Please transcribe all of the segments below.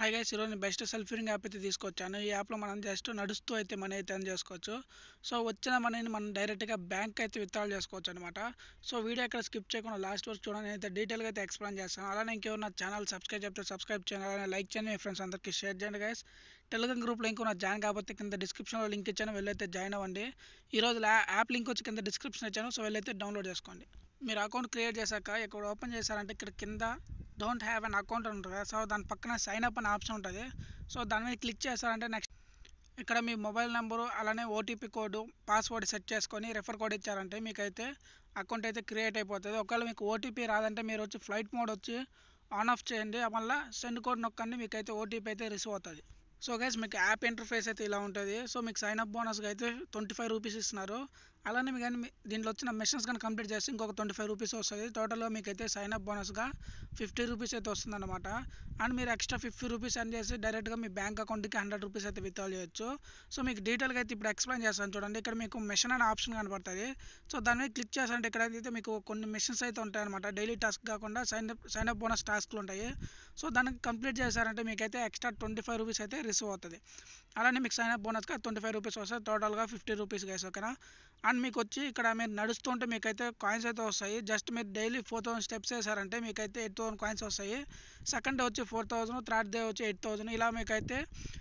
hi guys ఈరోజు నేను best సెల్ఫీరింగ్ app అయితే తీసుకొచ్చాను ఈ యాప్లో మనం జస్ట్ నడుస్తూ అయితే మనీ అయితే ఎర్న్ చేసుకోవచ్చు సో వచ్చిన మనీని మనం డైరెక్ట్గా బ్యాంక్ అయితే విత్డ్రాల్ చేసుకోవచ్చు అనమాట సో వీడియో ఎక్కడ స్కిప్ చేయకుండా లాస్ట్ వరకు చూడండి నేనైతే డీటెయిల్గా అయితే ఎక్స్ప్లెయిన్ చేస్తాను అలానే ఇంకెవరు నా ఛానల్ సబ్స్క్రైబ్ చెప్తే సబ్స్క్రైబ్ చేయండి అలానే లైక్ చేయండి మీ ఫ్రెండ్స్ అందరికీ షేర్ చేయండి గైస్ టెలిగ్రామ్ గ్రూప్లో ఇంకో నా జాయిన్ కాకపోతే కింద డిస్క్రిప్షన్లో లింక్ ఇచ్చాను వెళ్ళైతే జాయిన్ అవ్వండి ఈరోజు యాప్ లింక్ వచ్చి కింద డిస్క్రిప్షన్ ఇచ్చాను సో వెళ్ళైతే డౌన్లోడ్ చేసుకోండి మీరు అకౌంట్ క్రియేట్ చేశాక ఇక్కడ ఓపెన్ చేశారంటే ఇక్కడ కింద డోంట్ హ్యావ్ అన్ అకౌంట్ ఉంటుంది కదా సో దాని పక్కన సైన్ అప్ అనే ఆప్షన్ ఉంటుంది సో దాని మీద క్లిక్ చేశారంటే నెక్స్ట్ ఇక్కడ మీ మొబైల్ నెంబరు అలానే ఓటీపీ కోడ్ పాస్వర్డ్ సెట్ చేసుకొని రెఫర్ కోడ్ ఇచ్చారంటే మీకైతే అకౌంట్ అయితే క్రియేట్ అయిపోతుంది ఒకవేళ మీకు ఓటీపీ రాదంటే మీరు వచ్చి ఫ్లైట్ మోడ్ వచ్చి ఆన్ ఆఫ్ చేయండి మళ్ళీ సెండ్ కోడ్ నొక్కండి మీకైతే ఓటీపీ అయితే రిసీవ్ అవుతుంది సో గైస్ మీకు యాప్ ఇంటర్ఫేస్ అయితే ఇలా ఉంటుంది సో మీకు సైన్ అప్ బోనస్గా అయితే ట్వంటీ ఫైవ్ రూపీస్ ఇస్తున్నారు అలానే మీకు కానీ దీంట్లో వచ్చిన మిషన్స్ కానీ కంప్లీట్ చేస్తే ఇంకొక ట్వంటీ ఫైవ్ రూపీస్ వస్తుంది టోటల్గా మీకు అయితే సైన్ అప్ బోనస్గా ఫిఫ్టీ రూపీస్ అయితే వస్తుంది అనమాట అండ్ మీరు ఎక్స్ట్రా ఫిఫ్టీ రూపీస్ అని చేసి డైరెక్ట్గా మీ బ్యాంక్ అకౌంట్కి హండ్రెడ్ రూపీస్ అయితే విత్డ్రా చేయొచ్చు సో మీకు డీటెయిల్గా అయితే ఇప్పుడు ఎక్స్ప్లెయిన్ చేస్తాను చూడండి ఇక్కడ మీకు మిషన్ అనే ఆప్షన్ కనబడుతుంది సో దాని మీద క్లిక్ చేసారంటే ఇక్కడ అయితే మీకు కొన్ని మిషన్స్ అయితే ఉంటాయి అనమాట డైలీ టాస్క్ కాకుండా sign up sign up bonus టాస్క్లు ఉంటాయి సో దానికి కంప్లీట్ చేశారంటే మీకైతే ఎక్స్ట్రా ట్వంటీ ఫైవ్ రూపీస్ అయితే రిసీవ్ అవుతుంది అలానే మీకు సైన్ అప్ బోనస్గా ట్వంటీ ఫైవ్ రూపీస్ వస్తాయి టోటల్గా ఫిఫ్టీ రూపీస్ గైస్ ఓకేనా అండ్ మీకు వచ్చి ఇక్కడ మీరు నడుస్తుంటే మీకైతే కాయిన్స్ అయితే వస్తాయి జస్ట్ మీరు డైలీ ఫోర్ థౌసండ్ స్టెప్స్ వేసారంటే మీకైతే ఎయిట్ థౌసండ్ కాయిన్స్ వస్తాయి సెకండ్ డే వచ్చి ఫోర్ థౌసండ్ థర్డ్ డే వచ్చి ఎయిట్ థౌసండ్ ఇలా మీకైతే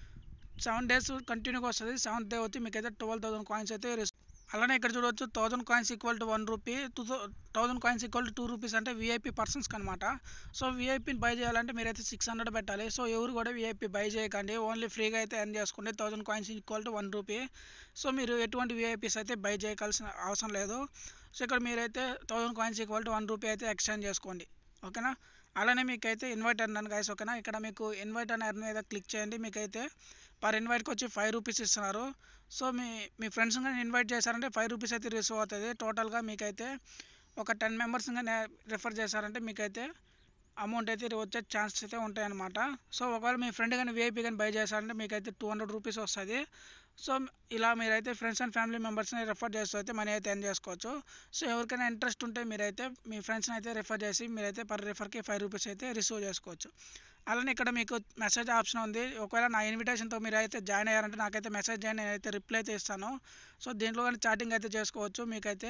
సెవెన్ డేస్ కంటిన్యూగా వస్తుంది సెవెంత్ డే వచ్చి మీకైతే ట్వెల్వ్ థౌసండ్ కాయిన్స్ అయితే అలానే ఇక్కడ చూడవచ్చు thousand coins equal to one rupee two thousand coins equal to two rupees అంటే వీఐపీ పర్సన్స్కి అనమాట సో వీఐపీని బై చేయాలంటే మీరైతే సిక్స్ హండ్రెడ్ పెట్టాలి సో ఎవరు కూడా వీఐపీ బై చేయకండి ఓన్లీ ఫ్రీగా అయితే ఎర్న్ చేసుకోండి thousand coins equal to one rupee so మీరు ఎటువంటి వీఐపీస్ అయితే బై చేయకాల్సిన అవసరం లేదు సో ఇక్కడ మీరైతే thousand coins equal to one rupee అయితే ఎక్స్చేంజ్ చేసుకోండి ఓకేనా అలానే మీకైతే ఇన్వైట్ అన్నాను గైస్ ఓకేనా ఇక్కడ మీకు ఇన్వైట్ అనే మీద క్లిక్ చేయండి మీకైతే పర్ ఇన్వైట్కి వచ్చి ఫైవ్ రూపీస్ ఇస్తున్నారు సో మీ మీ ఫ్రెండ్స్ కానీ ఇన్వైట్ చేశారంటే ఫైవ్ రూపీస్ అయితే రిసీవ్ అవుతుంది టోటల్గా మీకైతే ఒక టెన్ మెంబర్స్ కానీ రిఫర్ చేశారంటే మీకైతే అమౌంట్ అయితే వచ్చే ఛాన్సెస్ అయితే ఉంటాయి అనమాట సో ఒకవేళ మీ ఫ్రెండ్ కానీ వీఐపీ కానీ బై చేశారంటే మీకైతే టూ హండ్రెడ్ రూపీస్ వస్తుంది సో ఇలా మీరైతే ఫ్రెండ్స్ అండ్ ఫ్యామిలీ మెంబర్స్ని రెఫర్ చేస్తూ అయితే మనీ అయితే ఎర్న్ చేసుకోవచ్చు సో ఎవరికైనా ఇంట్రెస్ట్ ఉంటే మీరైతే మీ ఫ్రెండ్స్ని అయితే రెఫర్ చేసి మీరైతే పర్ రెఫర్కి ఫైవ్ రూపీస్ అయితే రిసీవ్ చేసుకోవచ్చు అలానే ఇక్కడ మీకు మెసేజ్ ఆప్షన్ ఉంది ఒకవేళ నా ఇన్విటేషన్తో మీరు అయితే జాయిన్ అయ్యారంటే నాకైతే మెసేజ్ చేయండి నేనైతే రిప్లై అయితే ఇస్తాను సో దీంట్లో కానీ చాటింగ్ అయితే చేసుకోవచ్చు మీకైతే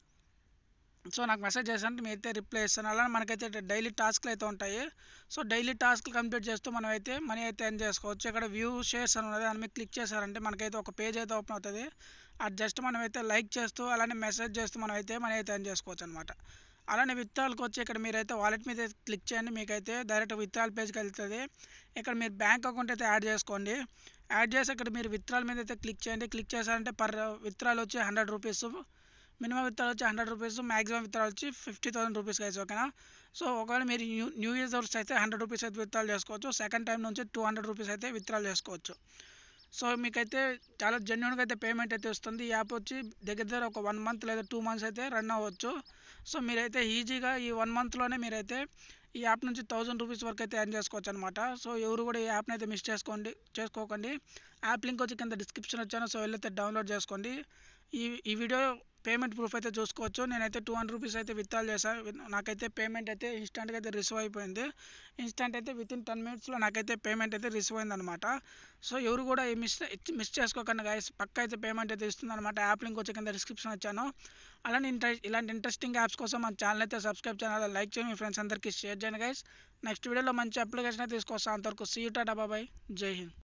సో నాకు మెసేజ్ చేశారంటే మీరైతే రిప్లై ఇస్తాను అలానే మనకైతే డైలీ టాస్క్లు అయితే ఉంటాయి సో డైలీ టాస్క్లు కంప్లీట్ చేస్తూ మనం అయితే మనీ అయితే ఎర్న్ చేసుకోవచ్చు ఇక్కడ వ్యూ షేర్స్ అని ఉన్నది దాని మీద క్లిక్ చేశారంటే మనకైతే ఒక పేజ్ అయితే ఓపెన్ అవుతుంది అది జస్ట్ మనం అయితే లైక్ చేస్తూ అలానే మెసేజ్ చేస్తూ మనం అయితే మనీ అయితే ఎర్న్ చేసుకోవచ్చు అనమాట అలానే విత్డ్రాల్కి వచ్చి ఇక్కడ మీరైతే వాలెట్ మీద క్లిక్ చేయండి మీకైతే డైరెక్ట్ విత్డ్రాల్ పేజ్కి వెళ్తుంది ఇక్కడ మీరు బ్యాంక్ అకౌంట్ అయితే యాడ్ చేసుకోండి యాడ్ చేసి ఇక్కడ మీరు విత్డ్రాల్ మీద అయితే క్లిక్ చేయండి క్లిక్ చేశారంటే పర్ విత్డ్రాల్ వచ్చి హండ్రెడ్ రూపీస్ మినిమం విత్డ్రాల్ వచ్చి హండ్రెడ్ రూపీస్ మ్యాక్సిమం విత్డ్రాల్ వచ్చి ఫిఫ్టీ థౌసండ్ రూపీస్ అయితే ఓకేనా సో ఒకవేళ మీరు న్యూ న్యూ యూజర్స్ అయితే హండ్రెడ్ రూపీస్ అయితే విత్డ్రాల్ చేసుకోవచ్చు సెకండ్ టైం నుంచి టూ హండ్రెడ్ రూపీస్ అయితే విత్డ్రాల్ చేసుకోవచ్చు సో మీకైతే చాలా జెన్యున్గా అయితే పేమెంట్ అయితే వస్తుంది ఈ యాప్ వచ్చి దగ్గర దగ్గర ఒక వన్ మంత్ లేదా టూ మంత్స్ అయితే రన్ అవ్వచ్చు సో మీరైతే ఈజీగా ఈ వన్ మంత్లోనే మీరైతే ఈ యాప్ నుంచి థౌజండ్ రూపీస్ వరకు అయితే ఎర్న్ చేసుకోవచ్చు అనమాట సో ఎవరు కూడా ఈ యాప్ని అయితే మిస్ చేసుకోండి చేసుకోకండి యాప్ లింక్ వచ్చి కింద డిస్క్రిప్షన్ వచ్చాను సో వెళ్ళైతే డౌన్లోడ్ చేసుకోండి ఈ ఈ వీడియో పేమెంట్ ప్రూఫ్ అయితే చూసుకోవచ్చు నేనైతే టూ హండ్రెడ్ రూపీస్ అయితే విత్డ్రాల్ చేశాను నాకైతే పేమెంట్ అయితే ఇన్స్టెంట్గా అయితే రిసీవ్ అయిపోయింది ఇన్స్టెంట్ అయితే విత్ ఇన్ టెన్ మినిట్స్లో నాకైతే పేమెంట్ అయితే రిసీవ్ అయింది అనమాట సో ఎవరు కూడా ఈ మిస్ మిస్ చేసుకోకండి గాయస్ పక్క అయితే పేమెంట్ అయితే ఇస్తుంది అనమాట యాప్ లింక్ వచ్చి కింద డిస్క్రిప్షన్ వచ్చాను అలానే ఇంట్రె ఇలాంటి ఇంట్రెస్టింగ్ యాప్స్ కోసం మన ఛానల్ అయితే సబ్స్క్రైబ్ చేయాలి లైక్ చేయండి మీ ఫ్రెండ్స్ అందరికీ షేర్ చేయండి గైస్ నెక్స్ట్ వీడియోలో మంచి అప్లికేషన్ అయితే తీసుకొస్తాను అంతవరకు సీ టాటా బాబాయ్ జై హింద్